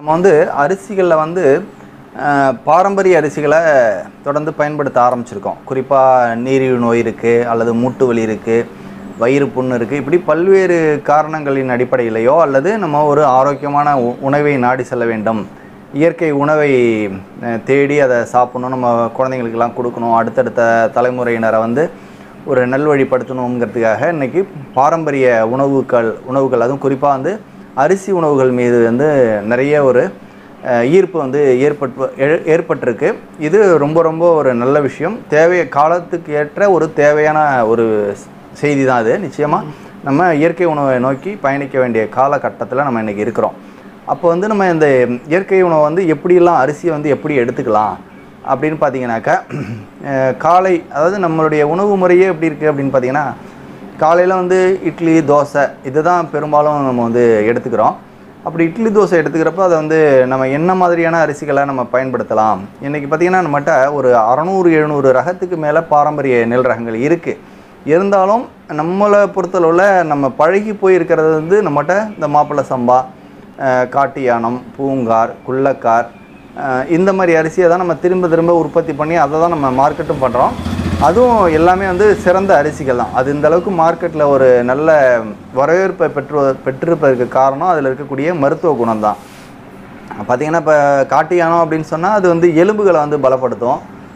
நம்ம வந்து அரிசிகளில் வந்து அஹ், பாரம்பரிய அரிசிகளை தொடர்ந்து பயன்படுத்த ஆரம்பிச்சிருக்கோம் குறிப்பாக நீரிழிவு நோய் இருக்குது அல்லது மூட்டு வலி இருக்குது வயிறு புண்ணு இருக்குது இப்படி பல்வேறு காரணங்களின் அடிப்படையிலையோ அல்லது நம்ம ஒரு ஆரோக்கியமான உ- உணவை நாடி செல்ல வேண்டும் இயற்கை உணவை அஹ், தேடி அதை சாப்பிடணும் நம்ம குழந்தைங்களுக்கெல்லாம் கொடுக்கணும் அடுத்தடுத்த தலைமுறையினரை வந்து ஒரு நல்வழிப்படுத்தணுங்கிறதுக்காக இன்றைக்கி பாரம்பரிய உணவுகள் உணவுகள் அதுவும் குறிப்பாக வந்து அரிசி உணவுகள் மீது வந்து நிறைய ஒரு அஹ், ஈர்ப்பு வந்து ஏற்பட்டு ஏ- ஏற்பட்டிருக்கு இது ரொம்ப ரொம்ப ஒரு நல்ல விஷயம் தேவைய காலத்துக்கு ஏற்ற ஒரு தேவையான ஒரு செய்தி தான் அது நிச்சயமாக நம்ம இயற்கை உணவை நோக்கி பயணிக்க வேண்டிய காலகட்டத்தில் நம்ம இன்றைக்கி இருக்கிறோம் அப்போ வந்து நம்ம இந்த இயற்கை உணவை வந்து எப்படியெல்லாம் அரிசியை வந்து எப்படி எடுத்துக்கலாம் அப்படின்னு பார்த்தீங்கன்னாக்கா அஹ், காலை அதாவது நம்மளுடைய உணவு முறையே எப்படி இருக்குது அப்படின்னு பார்த்தீங்கன்னா காலையில் வந்து இட்லி தோசை இதுதான் பெரும்பாலும் நம்ம வந்து எடுத்துக்கிறோம் அப்படி இட்லி தோசை எடுத்துக்கிறப்ப அதை வந்து நம்ம என்ன மாதிரியான அரிசிகளை நம்ம பயன்படுத்தலாம் இன்றைக்கி பார்த்திங்கன்னா நம்மகிட்ட ஒரு அறநூறு எழுநூறு ரகத்துக்கு மேலே பாரம்பரிய நெல் ரகங்கள் இருக்குது இருந்தாலும் நம்மளை பொறுத்தளவில் நம்ம பழகி போயிருக்கிறது வந்து நம்மகிட்ட இந்த மாப்பிள்ளை சம்பா அஹ், காட்டு யானம் பூங்கார் குள்ளக்கார் அஹ், இந்த மாதிரி அரிசியை தான் நம்ம திரும்ப திரும்ப உற்பத்தி பண்ணி அதை தான் நம்ம மார்க்கெட்டும் பண்ணுறோம் அதுவும் எல்லாமே வந்து சிறந்த அரிசிகள் தான் அது இந்த அளவுக்கு மார்க்கெட்டில் ஒரு நல்ல வரவேற்பை பெற்று பெற்றிருப்பதற்கு காரணம் அதில் இருக்கக்கூடிய மருத்துவ குணம் தான் பார்த்தீங்கன்னா இப்போ காட்டு யானம் அப்படின்னு சொன்னால் அது வந்து எலும்புகளை வந்து பலப்படுத்தும்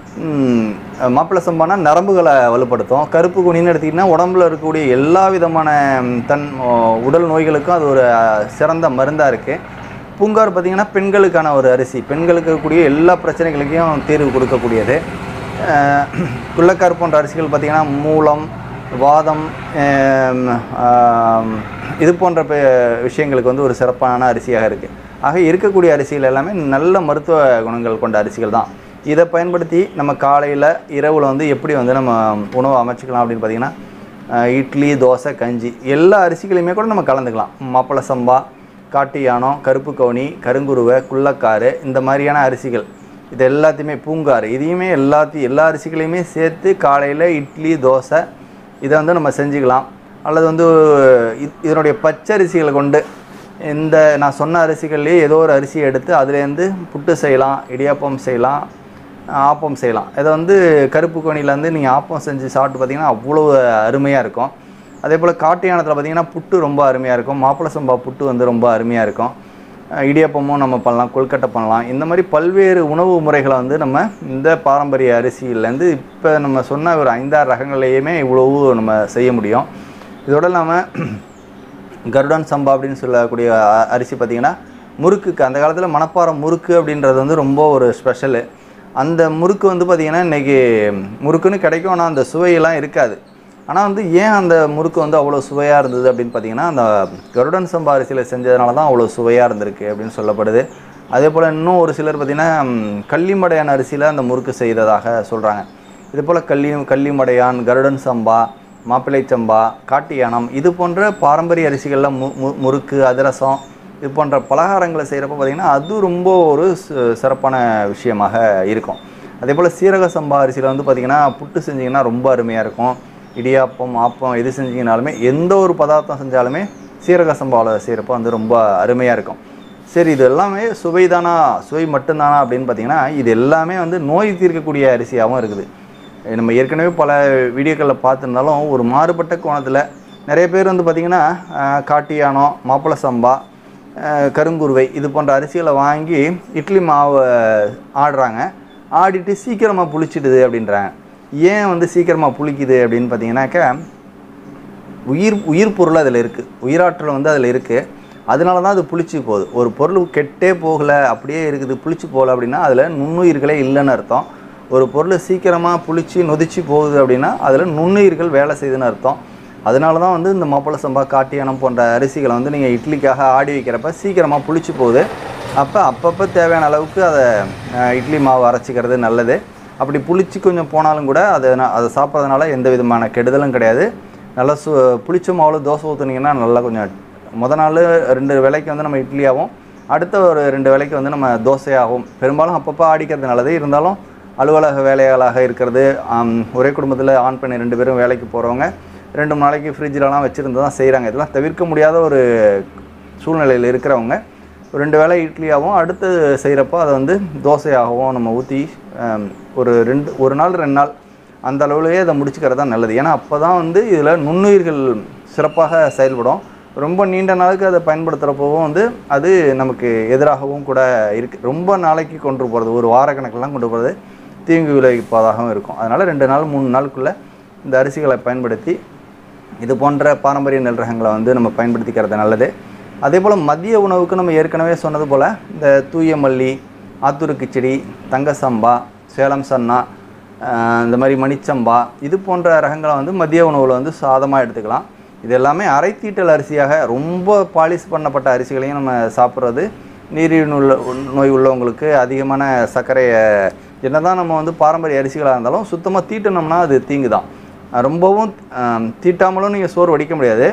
ம், மாப்பிள்ளை சம்பானா நரம்புகளை வலுப்படுத்தும் கருப்பு குனின்னு எடுத்திங்கன்னா உடம்புல இருக்கக்கூடிய எல்லா விதமான ம், தன் ஓ, உடல் நோய்களுக்கும் அது ஒரு அஹ், சிறந்த மருந்தாக இருக்குது பூங்கார் பார்த்திங்கன்னா பெண்களுக்கான ஒரு அரிசி பெண்களுக்கு இருக்கக்கூடிய எல்லா பிரச்சனைகளுக்கும் தீர்வு கொடுக்கக்கூடியது அஹ், குள்ளக்கார் போன்ற அரிசிகள் பார்த்திங்கன்னா மூலம் வாதம் ஆம், ஆம், இது போன்ற ப- விஷயங்களுக்கு வந்து ஒரு சிறப்பான அரிசியாக இருக்குது ஆக இருக்கக்கூடிய அரிசிகள் எல்லாமே நல்ல மருத்துவ குணங்கள் கொண்ட அரிசிகள் தான் இதை பயன்படுத்தி நம்ம காலையில் இரவில் வந்து எப்படி வந்து நம்ம உணவை அமைச்சிக்கலாம் அப்படின்னு பார்த்திங்கன்னா அஹ், இட்லி தோசை கஞ்சி எல்லா அரிசிகளையுமே கூட நம்ம கலந்துக்கலாம் மாப்பிள்ளை சம்பா காட்டு யானம் கருப்பு கவுனி கருங்குருவை குள்ளக்காரு இந்த மாதிரியான அரிசிகள் இது எல்லாத்தையுமே பூங்காறு இதையுமே எல்லாத்தையும் எல்லா அரிசிகளையுமே சேர்த்து காலையில் இட்லி தோசை இதை வந்து நம்ம செஞ்சுக்கலாம் அல்லது வந்து இ- இதனுடைய பச்சரிசிகளை கொண்டு இந்த நான் சொன்ன அரிசிகள்லேயே ஏதோ ஒரு அரிசியை எடுத்து அதுலேருந்து புட்டு செய்யலாம் இடியாப்பம் செய்யலாம் ஆப்பம் செய்யலாம் இதை வந்து கருப்பு கோணிலேருந்து நீங்கள் ஆப்பம் செஞ்சு சாப்பிட்டு பார்த்தீங்கன்னா அவ்வளோ அருமையாக இருக்கும் அதே போல் காட்டு யானத்தில் பார்த்தீங்கன்னா புட்டு ரொம்ப அருமையாக இருக்கும் மாப்பிள சம்பா புட்டு வந்து ரொம்ப அருமையாக இருக்கும் அஹ் இடியாப்பமும் நம்ம பண்ணலாம் கொல்கட்டை பண்ணலாம் இந்த மாதிரி பல்வேறு உணவு முறைகளை வந்து நம்ம இந்த பாரம்பரிய அரிசியிலேருந்து இப்போ நம்ம சொன்ன ஒரு ஐந்தாறு ரகங்களையுமே இவ்வளவு நம்ம செய்ய முடியும் இதோட இல்லாமல் கருடன் சம்பா அப்படின்னு சொல்லக்கூடிய அ- அரிசி பார்த்திங்கன்னா முறுக்குக்கு அந்த காலத்தில் மணப்பாறை முறுக்கு அப்படின்றது வந்து ரொம்ப ஒரு ஸ்பெஷலு அந்த முறுக்கு வந்து பார்த்திங்கன்னா இன்றைக்கி முறுக்குன்னு கிடைக்கும் ஆனால் அந்த சுவையெல்லாம் இருக்காது ஆனால் வந்து ஏன் அந்த முறுக்கு வந்து அவ்வளோ சுவையாக இருந்தது அப்படின்னு பார்த்தீங்கன்னா அந்த கருடன் சம்பா அரிசியில் செஞ்சதுனால தான் அவ்வளோ சுவையாக இருந்திருக்கு அப்படின்னு சொல்லப்படுது அதே போல் இன்னும் ஒரு சிலர் பார்த்திங்கன்னா ம், கள்ளிமடையான் அரிசியில் அந்த முறுக்கு செய்ததாக சொல்கிறாங்க இது போல் கள்ளி கள்ளிமடையான் கருடன் சம்பா மாப்பிள்ளை சம்பா காட்டு யானம் இது போன்ற பாரம்பரிய அரிசிகளில் மு மு- முறுக்கு அதிரசம் இது போன்ற பலகாரங்களை செய்கிறப்ப பார்த்திங்கன்னா அது ரொம்ப ஒரு சு- சிறப்பான விஷயமாக இருக்கும் அதே போல் சீரக சம்பா அரிசியில் வந்து பார்த்திங்கன்னா புட்டு செஞ்சிங்கன்னா ரொம்ப அருமையாக இருக்கும் இடியாப்பம் ஆப்பம் எது செஞ்சீங்கனாலுமே எந்த ஒரு பதார்த்தம் செஞ்சாலுமே சீரக சம்பாவில் செய்கிறப்ப வந்து ரொம்ப அருமையாக இருக்கும் சரி இது எல்லாமே சுவை தானா சுவை மட்டும்தானா அப்படின்னு பார்த்தீங்கன்னா இது எல்லாமே வந்து நோய் தீர்க்கக்கூடிய அரிசியாகவும் இருக்குது நம்ம ஏற்கனவே பல வீடியோக்களில் பார்த்துருந்தாலும் ஒரு மாறுபட்ட கோணத்தில் நிறைய பேர் வந்து பார்த்திங்கன்னா ஆஹ், காட்டு யானம் மாப்பிள சம்பா ஆஹ், கருங்குருவை இது போன்ற அரிசிகளை வாங்கி இட்லி மாவு ஆடுறாங்க ஆடிட்டு சீக்கிரமாக புளிச்சிடுது அப்படின்றாங்க ஏன் வந்து சீக்கிரமாக புளிக்குது அப்படின்னு பார்த்தீங்கன்னாக்கா உயிர் உயிர் பொருள் அதில் இருக்குது உயிராற்றல் வந்து அதில் இருக்குது அதனால தான் அது புளிச்சு போகுது ஒரு பொருள் கெட்டே போகலை அப்படியே இருக்குது புளிச்சு போகல அப்படின்னா அதில் நுண்ணுயிர்களே இல்லைன்னு அர்த்தம் ஒரு பொருள் சீக்கிரமாக புளிச்சு நொதிச்சு போகுது அப்படின்னா அதில் நுண்ணுயிர்கள் வேலை செய்யுதுன்னு அர்த்தம் அதனால தான் வந்து இந்த மாப்பிள சம்பா காட்டியானம் போன்ற அரிசிகளை வந்து நீங்கள் இட்லிக்காக ஆடி வைக்கிறப்ப சீக்கிரமாக புளிச்சு போகுது அப்போ அப்பப்போ தேவையான அளவுக்கு அதை அஹ், இட்லி மாவு அரைச்சிக்கிறது நல்லது அப்படி புளிச்சு கொஞ்சம் போனாலும் கூட அதை நா- அதை சாப்பிட்றதுனால எந்த விதமான கெடுதலும் கிடையாது நல்லா சு புளிச்ச மாவில் தோசை ஊற்றுனீங்கன்னா நல்லா கொஞ்சம் முத நாள் ரெண்டு வேளைக்கு வந்து நம்ம இட்லியாகவும் அடுத்த ஒரு ரெண்டு வேளைக்கு வந்து நம்ம தோசையாகவும் பெரும்பாலும் அப்பப்போ ஆடிக்கிறது நல்லது இருந்தாலும் அலுவலக வேலைகளாக இருக்கிறது ஆம், ஒரே குடும்பத்தில் ஆண் பெண் ரெண்டு பேரும் வேலைக்கு போகிறவங்க ரெண்டு மூணு நாளைக்கு ஃப்ரிட்ஜிலலாம் வச்சுருந்து தான் செய்கிறாங்க இதெல்லாம் தவிர்க்க முடியாத ஒரு சூழ்நிலையில் இருக்கிறவங்க ரெண்டு வேளை இட்லியாகவும் அடுத்து செய்கிறப்போ அதை வந்து தோசையாகவும் நம்ம ஊற்றி ஒரு ரெண்டு ஒரு நாள் ரெண்டு நாள் அந்த அளவுலேயே அதை முடிச்சுக்கிறது தான் நல்லது ஏன்னா அப்போ தான் வந்து இதில் நுண்ணுயிர்கள் சிறப்பாக செயல்படும் ரொம்ப நீண்ட நாளுக்கு அதை பயன்படுத்துகிறப்பவும் வந்து அது நமக்கு எதிராகவும் கூட இருக்குது ரொம்ப நாளைக்கு கொண்டு போகிறது ஒரு வாரக்கணக்கெல்லாம் கொண்டு போகிறது தீங்கு விளைவிப்பதாகவும் இருக்கும் அதனால் ரெண்டு நாள் மூணு நாளுக்குள்ளே இந்த அரிசிகளை பயன்படுத்தி இது போன்ற பாரம்பரிய நெல் ரகங்களை வந்து நம்ம பயன்படுத்திக்கிறது நல்லது அதே போல் மதிய உணவுக்கு நம்ம ஏற்கனவே சொன்னது போல் இந்த தூய மல்லி ஆத்தூரு கிச்சடி தங்க சம்பா சேலம் சன்னா ஆஹ் இந்த மாதிரி மணிச்சம்பா இது போன்ற ரகங்களை வந்து மதிய உணவில் வந்து சாதமாக எடுத்துக்கலாம் இது எல்லாமே அரைத்தீட்டல் அரிசியாக ரொம்ப பாலிஷ் பண்ணப்பட்ட அரிசிகளையும் நம்ம சாப்பிட்றது நீரிழிவு உள்ள நோய் உள்ளவங்களுக்கு அதிகமான சர்க்கரையை என்னதான் நம்ம வந்து பாரம்பரிய அரிசிகளாக இருந்தாலும் சுத்தமாக தீட்டினோம்னா அது தீங்கு தான் அஹ் ரொம்பவும் ஆம், தீட்டாமலும் நீங்கள் சோறு வடிக்க முடியாது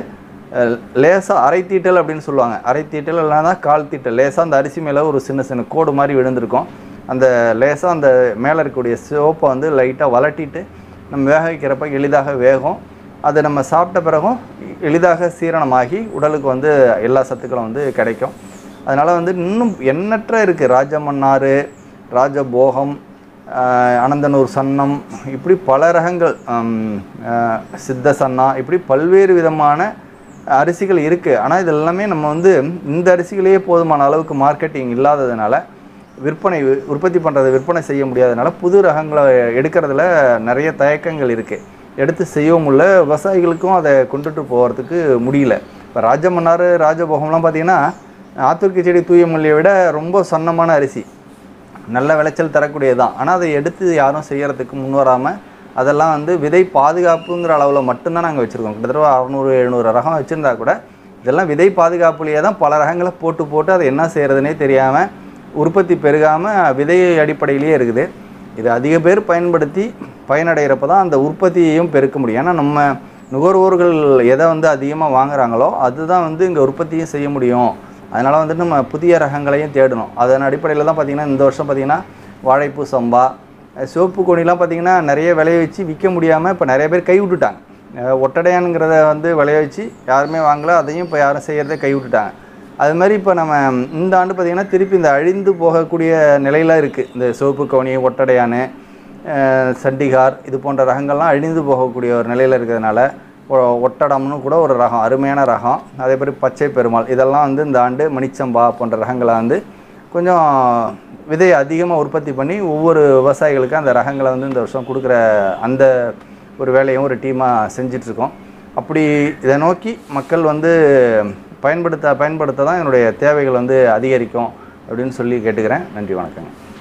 லேசாக அரை தீட்டல் அப்படின்னு சொல்லுவாங்க அரை தீட்டல் இல்லைனா கால் தீட்டல் லேசாக அந்த அரிசி மேலே ஒரு சின்ன சின்ன கோடு மாதிரி விழுந்திருக்கும் அந்த லேசாக அந்த மேலே இருக்கக்கூடிய சோப்பை வந்து லைட்டாக வளட்டிட்டு நம்ம வேக வைக்கிறப்ப எளிதாக வேகும் அதை நம்ம சாப்பிட்ட பிறகும் எளிதாக சீரணமாகி உடலுக்கு வந்து எல்லா சத்துக்களும் வந்து கிடைக்கும் அதனால் வந்து இன்னும் எண்ணற்ற இருக்குது ராஜமன்னார் ராஜபோகம் ஆஹ் அனந்தனூர் சன்னம் இப்படி பல ரகங்கள் ஆம், ஆஹ் சித்த சன்னா இப்படி பல்வேறு விதமான அரிசிகள் இருக்குது ஆனால் இது எல்லாமே நம்ம வந்து இந்த அரிசிகளையே போதுமான அளவுக்கு மார்க்கெட்டிங் இல்லாததுனால விற்பனை உற்பத்தி பண்ணுறதை விற்பனை செய்ய முடியாதனால புது ரகங்களை எடுக்கிறதுல நிறைய தயக்கங்கள் இருக்குது எடுத்து செய்யவும் முடியல விவசாயிகளுக்கும் அதை கொண்டுட்டு போகிறதுக்கு முடியல இப்போ ராஜமன்னார் ராஜபோகம்லாம் பார்த்தீங்கன்னா ஆத்தூர்க்கு செடி தூய மல்லியை விட ரொம்ப சன்னமான அரிசி நல்ல விளைச்சல் தரக்கூடியது தான் ஆனால் அதை எடுத்து யாரும் செய்யறதுக்கு முன் வராமல் அதெல்லாம் வந்து விதை பாதுகாப்புங்கிற அளவில் மட்டும்தான் நாங்கள் வச்சுருக்கோம் கிட்டத்தட்ட அறநூறு எழுநூறு ரகம் வச்சுருந்தா கூட இதெல்லாம் விதை பாதுகாப்புலேயே தான் பல ரகங்களை போட்டு போட்டு அதை என்ன செய்கிறதுனே தெரியாமல் உற்பத்தி பெருகாமல் விதை அடிப்படையிலேயே இருக்குது இது அதிக பேர் பயன்படுத்தி பயனடைகிறப்ப தான் அந்த உற்பத்தியையும் பெருக்க முடியும் ஏன்னா நம்ம நுகர்வோர்கள் எதை வந்து அதிகமாக வாங்குறாங்களோ அதுதான் வந்து இங்கே உற்பத்தியும் செய்ய முடியும் அதனால் வந்துட்டு நம்ம புதிய ரகங்களையும் தேடணும் அதன் அடிப்படையில் தான் பார்த்திங்கன்னா இந்த வருஷம் பார்த்திங்கன்னா வாழைப்பூ சம்பா அஹ் சிவப்பு கொடிலாம் பார்த்திங்கன்னா நிறைய விளைய வச்சு விற்க முடியாமல் இப்போ நிறைய பேர் கை விட்டுட்டாங்க அஹ் ஒட்டடையானுங்கிறத வந்து விளைய வச்சு யாருமே வாங்கல அதையும் இப்போ யாரும் செய்கிறத கை விட்டுட்டாங்க அது மாதிரி இப்போ நம்ம இந்த ஆண்டு பார்த்திங்கன்னா திருப்பி இந்த அழிந்து போகக்கூடிய நிலையில் இருக்குது இந்த சிவப்பு கவுனி ஒட்டடையானு அஹ் சண்டிகார் இது போன்ற ரகங்கள்லாம் அழிந்து போகக்கூடிய ஒரு நிலையில் இருக்கிறதுனால ஒ- ஒட்டடம்னு கூட ஒரு ரகம் அருமையான ரகம் அதே மாதிரி பச்சை பெருமாள் இதெல்லாம் வந்து இந்த ஆண்டு மணிச்சம்பா போன்ற ரகங்களை வந்து கொஞ்சம் விதையை அதிகமாக உற்பத்தி பண்ணி ஒவ்வொரு விவசாயிகளுக்கும் அந்த ரகங்களை வந்து இந்த வருஷம் கொடுக்குற அந்த ஒரு வேலையும் ஒரு டீமாக செஞ்சிட்ருக்கோம் அப்படி இதை நோக்கி மக்கள் வந்து பயன்படுத்த பயன்படுத்த தான் என்னுடைய தேவைகள் வந்து அதிகரிக்கும் அப்படின்னு சொல்லி கேட்டுக்கிறேன் நன்றி வணக்கங்க